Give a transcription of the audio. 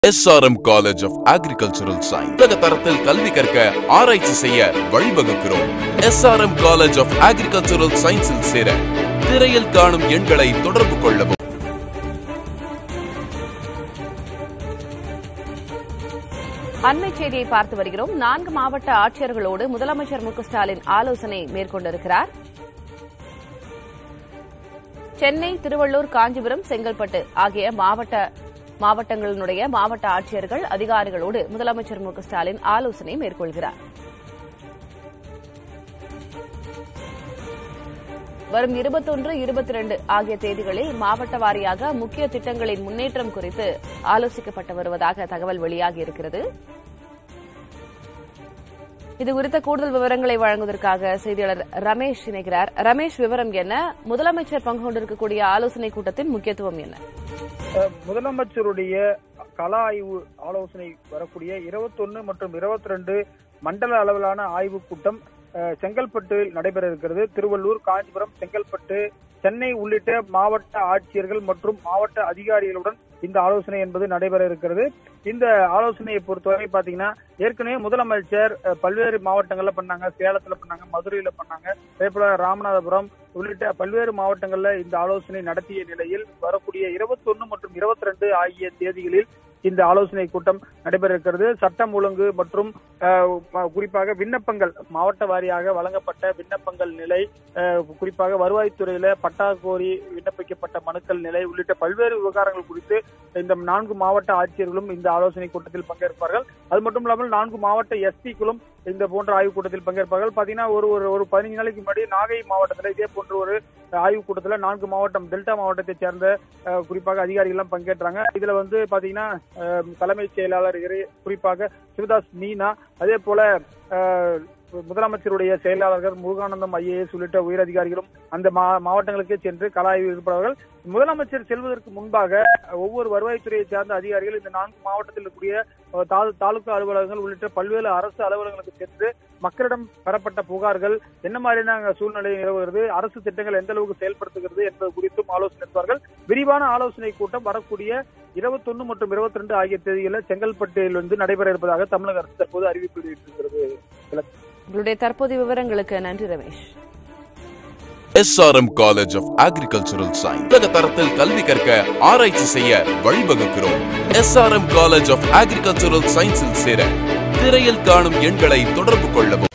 SRM college of agricultural science உலக தரத்தில் கல்வி கற்க ஆராய்ச்சி செய்ய வழிவகுக்கிறோம் எஸ்ஆர்எம் காலேஜ் ஆஃப் அக்ரிகல்ச்சரல் சயின்ஸில் சேர திரையில் காணும் எண்களை தொடர்பு கொள்ளவும் அண்மை செய்தியை பார்த்து வருகிறோம் நான்கு மாவட்ட ஆட்சியர்களோடு முதலமைச்சர் மு க ஸ்டாலின் ஆலோசனை மேற்கொண்டிருக்கிறார் சென்னை திருவள்ளூர் காஞ்சிபுரம் செங்கல்பட்டு ஆகிய மாவட்ட மாவட்டங்களினுடைய மாவட்ட ஆட்சியர்கள் அதிகாரிகளோடு முதலமைச்சர் மு க ஸ்டாலின் ஆலோசனை மேற்கொள்கிறார் வரும் இருபத்தொன்று இருபத்தி ரெண்டு ஆகிய தேதிகளில் மாவட்ட வாரியாக முக்கிய திட்டங்களின் முன்னேற்றம் குறித்து ஆலோசிக்கப்பட்டு வருவதாக தகவல் வெளியாகியிருக்கிறது இது குறித்த கூடுதல் விவரங்களை வழங்குவதற்காக செய்தியாளர் ரமேஷ் இணைகிறார் ரமேஷ் விவரம் என்ன முதலமைச்சர் பங்கு கொண்டிருக்கக்கூடிய ஆலோசனை கூட்டத்தின் முக்கியத்துவம் என்ன அஹ் முதலமைச்சருடைய கள ஆய்வு ஆலோசனை வரக்கூடிய 21 மற்றும் 22 மண்டல அளவிலான ஆய்வுக் கூட்டம் அஹ், செங்கல்பட்டில் நடைபெற இருக்கிறது திருவள்ளூர் காஞ்சிபுரம் செங்கல்பட்டு சென்னை உள்ளிட்ட மாவட்ட ஆட்சியர்கள் மற்றும் மாவட்ட அதிகாரிகளுடன் இந்த ஆலோசனை என்பது நடைபெற இருக்கிறது இந்த ஆலோசனையை பொறுத்தவரை பாத்தீங்கன்னா ஏற்கனவே முதலமைச்சர் அஹ், பல்வேறு மாவட்டங்கள்ல பண்ணாங்க சேலத்துல பண்ணாங்க மதுரையில பண்ணாங்க அதே போல ராமநாதபுரம் உள்ளிட்ட பல்வேறு மாவட்டங்கள்ல இந்த ஆலோசனை நடத்திய நிலையில் வரக்கூடிய 21 மற்றும் 22 ஆகிய தேதிகளில் இந்த ஆலோசனை கூட்டம் நடைபெற இருக்கிறது சட்டம் ஒழுங்கு மற்றும் அஹ், ம- குறிப்பாக விண்ணப்பங்கள் மாவட்ட வாரியாக வழங்கப்பட்ட விண்ணப்பங்கள் நிலை அஹ், குறிப்பாக வருவாய்த்துறையில பட்டா கோரி விண்ணப்பிக்கப்பட்ட மனுக்கள் நிலை உள்ளிட்ட பல்வேறு விவகாரங்கள் குறித்து இந்த நான்கு மாவட்ட ஆட்சியர்களும் இந்த ஆலோசனை கூட்டத்தில் பங்கேற்பார்கள் அது மட்டும் இல்லாமல் நான்கு மாவட்ட எஸ்பிக்களும் இந்த போன்ற ஆய்வுக் கூட்டத்தில் பங்கேற்பார்கள் பாத்தீங்கன்னா ஒரு ஒரு ஒரு பதினஞ்சு நாளைக்கு முன்னாடி நாகை மாவட்டத்தில் இதே போன்ற ஒரு ஆய்வுக் கூட்டத்தில் நான்கு மாவட்டம் டெல்டா மாவட்டத்தைச் சேர்ந்த அஹ், குறிப்பாக அதிகாரிகள் எல்லாம் பங்கேற்றாங்க இதுல வந்து பாத்தீங்கன்னா அஹ், தலைமைச் செயலாளர் இறை- குறிப்பாக சிவதாஸ் மீனா அதே போல அஹ், முதலமைச்சருடைய செயலாளர்கள் முருகானந்தம் ஐஏஎஸ் உள்ளிட்ட உயர் அதிகாரிகளும் அந்த மா- மாவட்டங்களுக்கே சென்று கள ஆய்வு இருப்பார்கள் முதலமைச்சர் செல்வதற்கு முன்பாக ஒவ்வொரு வருவாய்த்துறையை சார்ந்த அதிகாரிகள் இந்த நான்கு மாவட்டத்தில் இருக்கக்கூடிய அஹ், தா- தாலுகா அலுவலகங்கள் உள்ளிட்ட பல்வேறு அரசு அலுவலகங்களுக்கு சென்று மக்களிடம் பெறப்பட்ட புகார்கள் என்ன மாதிரியான சூழ்நிலை நிலவுகிறது அரசு திட்டங்கள் எந்த அளவுக்கு செயல்படுத்துகிறது என்பது குறித்தும் ஆலோசனை நடத்துவார்கள் விரிவான ஆலோசனை கூட்டம் வரக்கூடிய 21 மற்றும் 22 ஆகிய தேதிகளில் செங்கல்பட்டில் வந்து நடைபெற இருப்பதாக தமிழக அரசு தற்போது அறிவிப்பு வெளியிட்டிருக்கிறது உங்களுடைய தற்போதைய விவரங்களுக்கு நன்றி Ramesh SRM college of agricultural science உலக தரத்தில் கல்வி கற்க ஆராய்ச்சி செய்ய வழிவகுக்கிறோம் எஸ்ஆர்எம் காலேஜ் ஆஃப் அக்ரிகல்ச்சரல் சயின்ஸில் சேர திரையில் காணும் எண்களை தொடர்பு கொள்ளவும்